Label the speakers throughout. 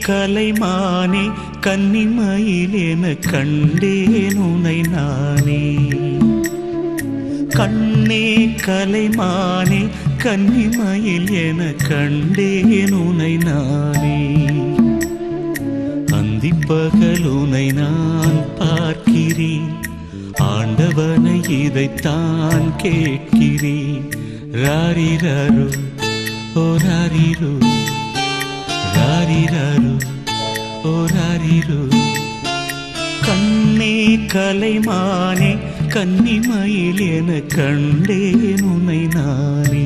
Speaker 1: கலைமானே கன்னிமயில் என கண்டேன் உனை நானே கண்ணே கலைமானே கன்னிமயில் என கண்டேன் உனை நானே அந்திப்பகல் உனை நான் பார்க்கிறேன் ஆண்டவனை இதைத்தான் கேட்கிறேன் ராரிரரு ஓ ராரிரு ராரிரரு ஓ ராரிரு கண்ணே கலைமானே கன்னிமயில் என கண்டேன் உனை நானே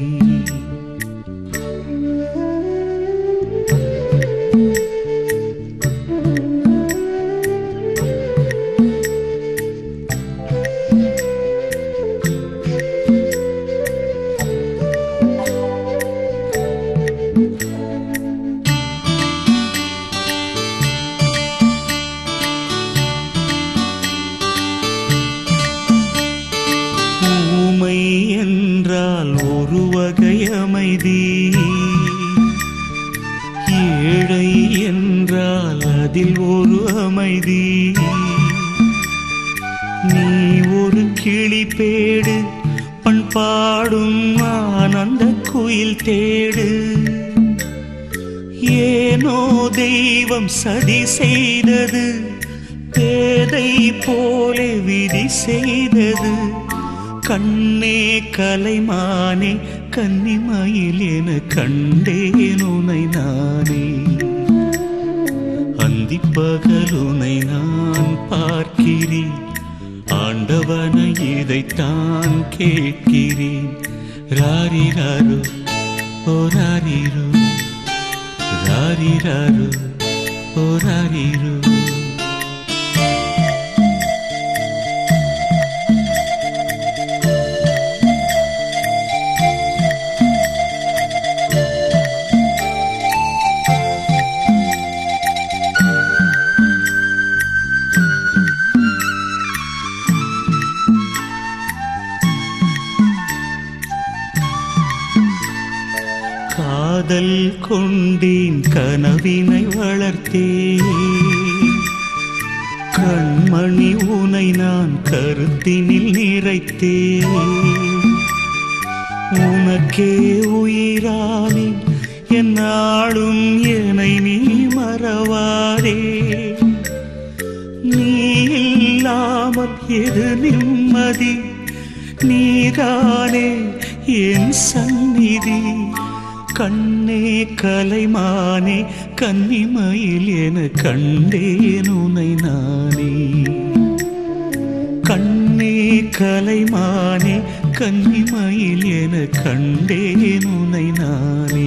Speaker 1: ஊமை என்றால் ஒரு வகை அமைதி ஏழை என்றால் அதில் ஒரு அமைதி நீ ஒரு கிளி பேடு பண்பாடும் ஆனந்த குயில் தேடு ஏனோ தெய்வம் சதி செய்தது பேதை போலே விதி செய்தது கண்ணே கலைமானே கன்னிமயில் என கண்டேன் உனை நானே அந்திப்பகலுனை நான் பார்க்கிறேன் ஆண்டவனை இதைத்தான் கேட்கிறேன் ராரிராரு ஓ ராரிரு ராரிராரு ஓ ராரிரு காதல் கொண்டேன் கனவினை வளர்த்தேன் கண்மணி உனை நான் கருத்தினில் நிறைத்தேன் உனக்கே உயிரானே என்னாலும் என்னை நீ மறவாதே நீ இல்லாமல் எது நிம்மதி நீதானே என் சந்நிதி கண்ணே கலைமானே கன்னிமயில் என கண்டேன் உனை நானே கண்ணே கலைமானே கன்னிமயில் என கண்டேன் உனை நானே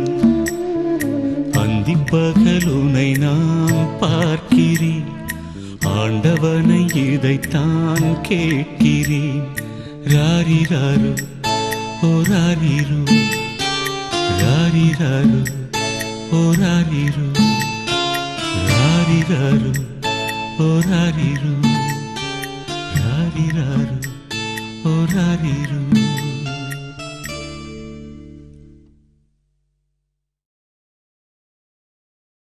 Speaker 1: அந்திப்பகலுனை நான் பார்க்கிறேன் ஆண்டவனை இதைத்தான் கேட்கிறேன் ராரிராரு ஓ ராரிரு ராரிராரு ஓ ராரிரு ராரிராரு ஓ ராரிரு ராரிராரு ஓ ராரிரு